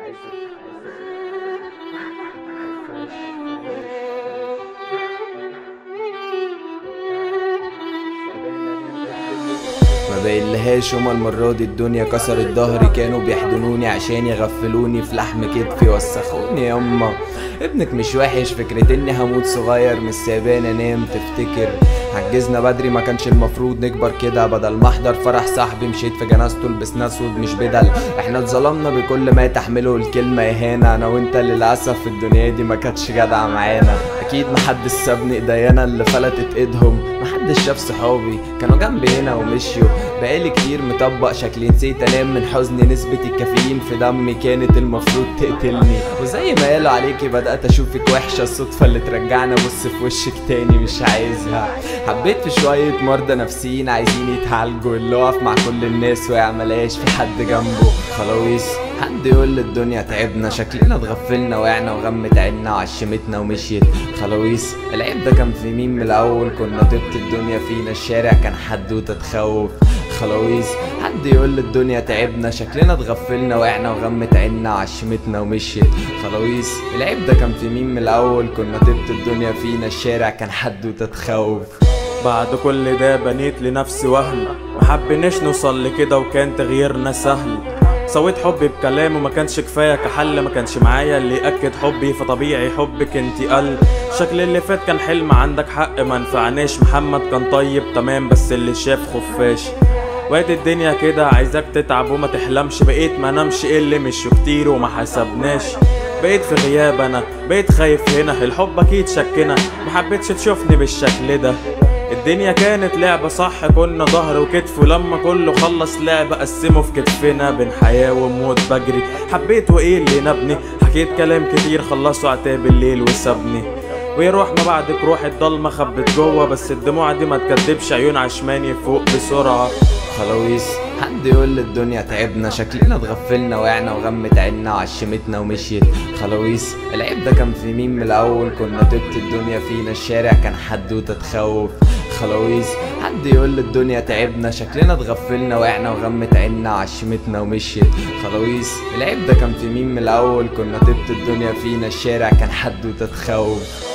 ما بقلهاش هما المرة دي الدنيا كسرت ظهري كانوا بيحضنوني عشان يغفلوني في لحم كتفي وسخوني ياما ابنك مش وحش فكرة اني هموت صغير مش سايبان انام تفتكر عجزنا بدري ما كانش المفروض نكبر كده بدل ما احضر فرح صاحبي مشيت في جنازته لبسنا اسود مش بدل احنا اتظلمنا بكل ما تحمله الكلمة اهانة انا وانت للاسف في الدنيا دي ما كانتش جدعة معانا اكيد محدش سابني ايدينا اللي فلتت ايدهم محدش شاف صحابي كانوا جنبي هنا ومشيوا بقالي كتير مطبق شكلي نسيت انام من حزني نسبة الكافيين في دمي كانت المفروض تقتلني وزي ما قالوا عليكي بدأت اشوفك وحشة الصدفة اللي ترجعني ابص في وشك تاني مش عايزها حبيت في شوية مرضى نفسيين عايزين يتعالجوا اللي واقف مع كل الناس ويعملهاش في حد جنبه خلاويص حد يقول لي الدنيا تعبنا شكلنا اتغفلنا وقعنا وغمت عنا وعشمتنا ومشيت خلاويص العيب ده كان في مين من الاول كنا طبت الدنيا فينا الشارع كان حدوته تخوف خلاويص حد يقول لي الدنيا تعبنا شكلنا اتغفلنا وقعنا وغمت عنا وعشمتنا ومشيت خلاويص العيب ده كان في مين من الاول كنا طبت الدنيا فينا الشارع كان حدوته تخوف بعد كل ده بنيت لنفسي وهم محبناش نوصل لكده وكان تغييرنا سهل سويت حبي بكلام وما كانش كفايه كحل ما كانش معايا اللي ياكد حبي فطبيعي حبك انتي قل شكل اللي فات كان حلم عندك حق ما نفعناش محمد كان طيب تمام بس اللي شاف خفاش وقت الدنيا كده عايزاك تتعب وما تحلمش بقيت ما نمش اللي مش كتير وما حسبناش بقيت في غياب انا بقيت خايف هنا الحب اكيد شكنا محبتش تشوفني بالشكل ده الدنيا كانت لعبة صح كنا ظهر وكتف ولما كله خلص لعبة قسمه في كتفنا بين حياة وموت بجري حبيت وايه اللي نبني حكيت كلام كتير خلصوا عتاب الليل وسابني ويروح ما بعدك روح الضلمة خبت جوه بس الدموع دي ما تكدبش عيون عشماني فوق بسرعة خلاويص حد يقول لي الدنيا تعبنا شكلنا اتغفلنا وقعنا وغمت عنا وعشمتنا ومشيت خلاويص العيب ده كان في مين من الاول كنا طبت الدنيا فينا الشارع كان حدوته تخوف خلاويص حد يقول لي الدنيا تعبنا شكلنا اتغفلنا وقعنا وغمت عنا وعشمتنا ومشيت خلاويص العيب ده كان في مين من الاول كنا طبت الدنيا فينا الشارع كان حدوته تخوف